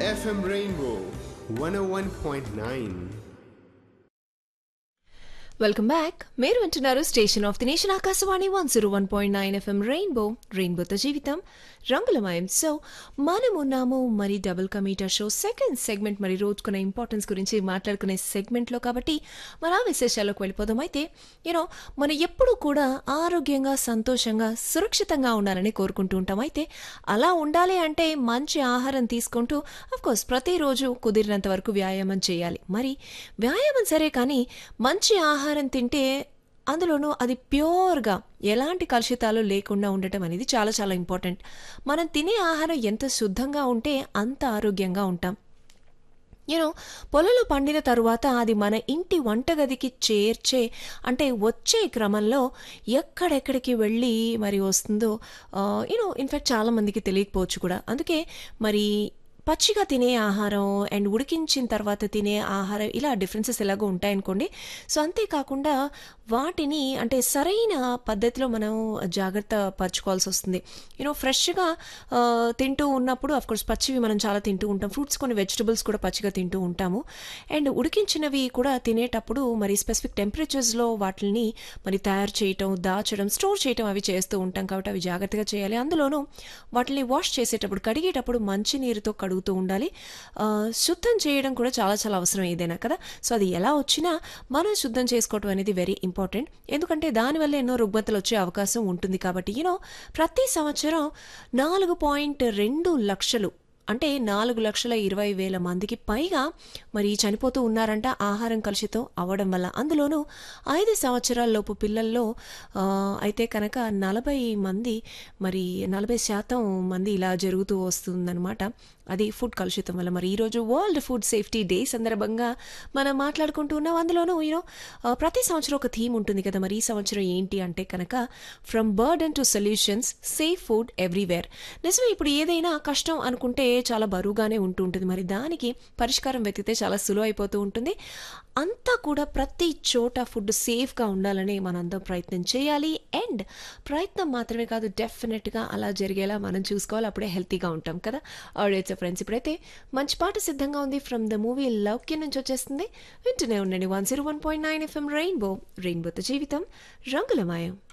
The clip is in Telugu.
FM Rainbow 101.9. వెల్కమ్ బ్యాక్ మీరు వింటున్నారు station of the nation Akashvani one zero one point nine FM rainbow రెయిన్బోతో జీవితం రంగులమయం సో మనం ఉన్నాము మరి డబుల్ కమీటర్ షో సెకండ్ సెగ్మెంట్ మరి రోజుకున్న ఇంపార్టెన్స్ గురించి మాట్లాడుకునే సెగ్మెంట్లో కాబట్టి మరి ఆ విశేషాల్లోకి వెళ్ళిపోదాం అయితే యూనో మనం ఎప్పుడూ కూడా ఆరోగ్యంగా సంతోషంగా సురక్షితంగా ఉండాలని కోరుకుంటూ ఉంటాం అయితే అలా ఉండాలి అంటే మంచి ఆహారం తీసుకుంటూ కోర్స్ ప్రతిరోజు కుదిరినంత వరకు వ్యాయామం చేయాలి మరి వ్యాయామం సరే కానీ మంచి ఆహారం తింటే అందులోనూ అది ప్యూర్గా ఎలాంటి కలుషితాలు లేకుండా ఉండటం అనేది చాలా చాలా ఇంపార్టెంట్ మనం తినే ఆహారం ఎంత శుద్ధంగా ఉంటే అంత ఆరోగ్యంగా ఉంటాం యూనో పొలంలో పండిన తరువాత అది మన ఇంటి వంటగదికి చేర్చే అంటే వచ్చే క్రమంలో ఎక్కడెక్కడికి వెళ్ళి మరి వస్తుందో యూనో ఇన్ఫ్యాక్ట్ చాలామందికి తెలియకపోవచ్చు కూడా అందుకే మరి పచ్చిగా తినే ఆహారం అండ్ ఉడికించిన తర్వాత తినే ఆహారం ఇలా డిఫరెన్సెస్ ఎలాగో ఉంటాయనుకోండి సో అంతేకాకుండా వాటిని అంటే సరైన పద్ధతిలో మనం జాగ్రత్త పరచుకోవాల్సి వస్తుంది యూనో ఫ్రెష్గా తింటూ ఉన్నప్పుడు కోర్స్ పచ్చివి మనం చాలా తింటూ ఉంటాం ఫ్రూట్స్ కొన్ని వెజిటబుల్స్ కూడా పచ్చిగా తింటూ ఉంటాము అండ్ ఉడికించినవి కూడా తినేటప్పుడు మరి స్పెసిఫిక్ టెంపరేచర్స్లో వాటిని మరి తయారు చేయటం దాచడం స్టోర్ చేయటం అవి చేస్తూ ఉంటాం కాబట్టి అవి జాగ్రత్తగా చేయాలి అందులోనూ వాటిని వాష్ చేసేటప్పుడు కడిగేటప్పుడు మంచి నీరుతో కడుగుతూ ఉండాలి ఆ, శుద్ధం చేయడం కూడా చాలా చాలా అవసరం ఏదైనా కదా సో అది ఎలా వచ్చినా మనం శుద్ధం చేసుకోవడం అనేది వెరీ ఇంపార్టెంట్ ఎందుకంటే దానివల్ల ఎన్నో రుగ్మతలు వచ్చే అవకాశం ఉంటుంది కాబట్టి యూనో ప్రతి సంవత్సరం నాలుగు పాయింట్ రెండు లక్షలు అంటే నాలుగు లక్షల ఇరవై వేల మందికి పైగా మరి చనిపోతూ ఉన్నారంట ఆహారం కలుషితం అవ్వడం వల్ల అందులోనూ ఐదు సంవత్సరాల లోపు పిల్లల్లో ఆ, అయితే కనుక నలభై మంది మరి నలభై శాతం మంది ఇలా జరుగుతూ వస్తుందన్నమాట అది ఫుడ్ కలుషితం వల్ల మరి ఈరోజు వరల్డ్ ఫుడ్ సేఫ్టీ డే సందర్భంగా మనం మాట్లాడుకుంటూ ఉన్నాం అందులోనూ యూనో ప్రతి సంవత్సరం ఒక థీమ్ ఉంటుంది కదా మరి ఈ సంవత్సరం ఏంటి అంటే కనుక from burden to solutions safe food everywhere నిజమే ఇప్పుడు ఏదైనా కష్టం అనుకుంటే చాలా బరువుగానే ఉంటూ ఉంటుంది మరి దానికి పరిష్కారం వెతికితే చాలా సులువు అయిపోతూ ఉంటుంది అంతా కూడా ప్రతి చోట ఫుడ్ సేఫ్గా ఉండాలని మనందరం ప్రయత్నం చేయాలి అండ్ ప్రయత్నం మాత్రమే కాదు డెఫినెట్గా అలా జరిగేలా మనం చూసుకోవాలి అప్పుడే హెల్తీగా ఉంటాం కదా ఆడియన్స్ ఫ్రెండ్స్ ఇప్పుడైతే మంచి పాట సిద్ధంగా ఉంది ఫ్రమ్ ద మూవీ లవ్కి నుంచి వచ్చేస్తుంది వింటూనే ఉండండి one zero one point nine FM rainbow రెయిన్బోతో జీవితం రంగులమాయం